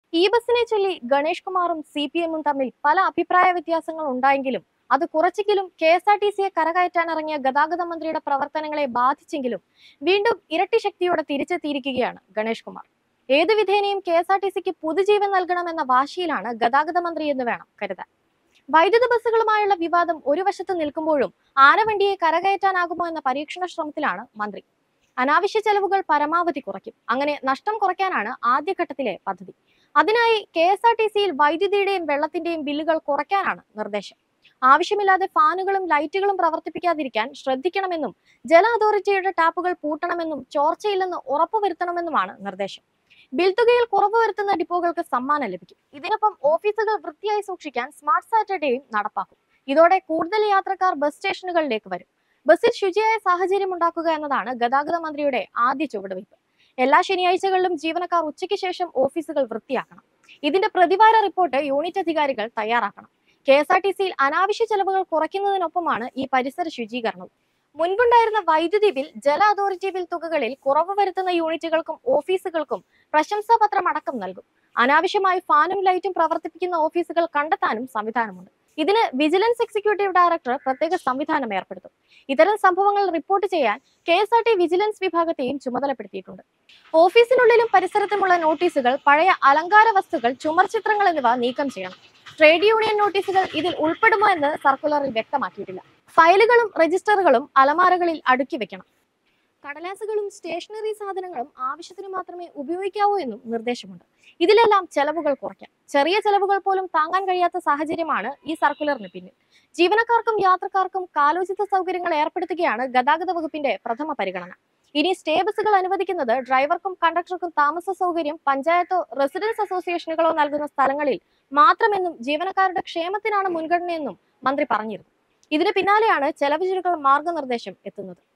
E ബസിനെ ചൊല്ലി ഗണേഷ് കുമാറും C P എമ്മും തമ്മിൽ പല അഭിപ്രായ വ്യത്യാസങ്ങൾ ഉണ്ടായെങ്കിലും അത് കുറച്ചെങ്കിലും കെ എസ് ആർ ടി സിയെ കരകയറ്റാനിറങ്ങിയ ഗതാഗത മന്ത്രിയുടെ പ്രവർത്തനങ്ങളെ ബാധിച്ചെങ്കിലും വീണ്ടും ഇരട്ടി ശക്തിയോടെ തിരിച്ചെത്തിയിരിക്കുകയാണ് ഗണേഷ് കുമാർ ഏതു വിധേനയും കെ എസ് ആർ ടി സിക്ക് പുതുജീവൻ നൽകണമെന്ന വാശിയിലാണ് ഗതാഗത മന്ത്രി എന്ന് വേണം കരുതാൻ വൈദ്യുത ബസ്സുകളുമായുള്ള വിവാദം ഒരു വശത്ത് നിൽക്കുമ്പോഴും ആനവണ്ടിയെ കരകയറ്റാനാകുമോ എന്ന പരീക്ഷണ ശ്രമത്തിലാണ് മന്ത്രി അനാവശ്യ ചെലവുകൾ പരമാവധി കുറയ്ക്കും അങ്ങനെ നഷ്ടം കുറയ്ക്കാനാണ് ആദ്യഘട്ടത്തിലെ പദ്ധതി അതിനായി കെ എസ് ആർ ടി സിയിൽ വൈദ്യുതിയുടെയും വെള്ളത്തിന്റെയും ബില്ലുകൾ കുറയ്ക്കാനാണ് നിർദ്ദേശം ആവശ്യമില്ലാതെ ഫാനുകളും ലൈറ്റുകളും പ്രവർത്തിപ്പിക്കാതിരിക്കാൻ ശ്രദ്ധിക്കണമെന്നും ജല അതോറിറ്റിയുടെ ടാപ്പുകൾ പൂട്ടണമെന്നും ചോർച്ചയില്ലെന്ന് ഉറപ്പുവരുത്തണമെന്നുമാണ് നിർദ്ദേശം ബിൽ തുകയിൽ കുറവ് വരുത്തുന്ന ഡിപ്പോകൾക്ക് സമ്മാനം ലഭിക്കും ഇതിനൊപ്പം ഓഫീസുകൾ വൃത്തിയായി സൂക്ഷിക്കാൻ സ്മാർട്ട് സാറ്റർഡേയും നടപ്പാക്കും ഇതോടെ കൂടുതൽ യാത്രക്കാർ ബസ് സ്റ്റേഷനുകളിലേക്ക് വരും ബസ്സിൽ ശുചിയായ സാഹചര്യം ഉണ്ടാക്കുക എന്നതാണ് ഗതാഗത മന്ത്രിയുടെ ആദ്യ ചുവടുവയ്പ് എല്ലാ ശനിയാഴ്ചകളിലും ജീവനക്കാർ ഉച്ചയ്ക്ക് ശേഷം ഓഫീസുകൾ വൃത്തിയാക്കണം ഇതിന്റെ പ്രതിവാര റിപ്പോർട്ട് യൂണിറ്റ് അധികാരികൾ തയ്യാറാക്കണം കെ എസ് ആർ ടി സിയിൽ അനാവശ്യ ചെലവുകൾ കുറയ്ക്കുന്നതിനൊപ്പമാണ് ഈ പരിസര ശുചീകരണവും മുൻപുണ്ടായിരുന്ന വൈദ്യുതി ബിൽ ജല അതോറിറ്റി ബിൽ തുകകളിൽ കുറവ് വരുത്തുന്ന യൂണിറ്റുകൾക്കും ഓഫീസുകൾക്കും പ്രശംസാപത്രം അടക്കം നൽകും അനാവശ്യമായി ഫാനും ലൈറ്റും പ്രവർത്തിപ്പിക്കുന്ന ഓഫീസുകൾ കണ്ടെത്താനും സംവിധാനമുണ്ട് ഇതിന് വിജിലൻസ് എക്സിക്യൂട്ടീവ് ഡയറക്ടർ പ്രത്യേക സംവിധാനം ഏർപ്പെടുത്തും ഇത്തരം സംഭവങ്ങൾ റിപ്പോർട്ട് ചെയ്യാൻ K S R T vigilance വിഭാഗത്തെയും ചുമതലപ്പെടുത്തിയിട്ടുണ്ട് ഓഫീസിനുള്ളിലും പരിസരത്തുമുള്ള നോട്ടീസുകൾ പഴയ അലങ്കാര വസ്തുക്കൾ ചുമർ ചിത്രങ്ങൾ എന്നിവ നീക്കം ചെയ്യണം ട്രേഡ് യൂണിയൻ നോട്ടീസുകൾ ഇതിൽ ഉൾപ്പെടുമോ എന്ന് സർക്കുലറിൽ വ്യക്തമാക്കിയിട്ടില്ല ഫയലുകളും രജിസ്റ്ററുകളും അലമാരകളിൽ അടുക്കി വെക്കണം കടലാസുകളും സ്റ്റേഷനറി സാധനങ്ങളും ആവശ്യത്തിന് മാത്രമേ ഉപയോഗിക്കാവൂ എന്നും നിർദ്ദേശമുണ്ട് ഇതിലെല്ലാം ചെലവുകൾ കുറയ്ക്കാം ചെറിയ ചെലവുകൾ പോലും താങ്ങാൻ കഴിയാത്ത സാഹചര്യമാണ് ഈ സർക്കുലറിന് പിന്നിൽ ജീവനക്കാർക്കും യാത്രക്കാർക്കും കാലോചിത സൗകര്യങ്ങൾ ഏർപ്പെടുത്തുകയാണ് ഗതാഗത വകുപ്പിന്റെ പ്രഥമ പരിഗണന ഇനി സ്റ്റേ ബസ്സുകൾ അനുവദിക്കുന്നത് ഡ്രൈവർക്കും കണ്ടക്ടർക്കും താമസ സൗകര്യം പഞ്ചായത്തോ റെസിഡൻസ് അസോസിയേഷനുകളോ നൽകുന്ന സ്ഥലങ്ങളിൽ മാത്രമെന്നും ജീവനക്കാരുടെ ക്ഷേമത്തിനാണ് മുൻഗണനയെന്നും മന്ത്രി പറഞ്ഞിരുന്നു ഇതിന് പിന്നാലെയാണ് ചെലവ് ചുരുക്കൽ മാർഗനിർദ്ദേശം എത്തുന്നത്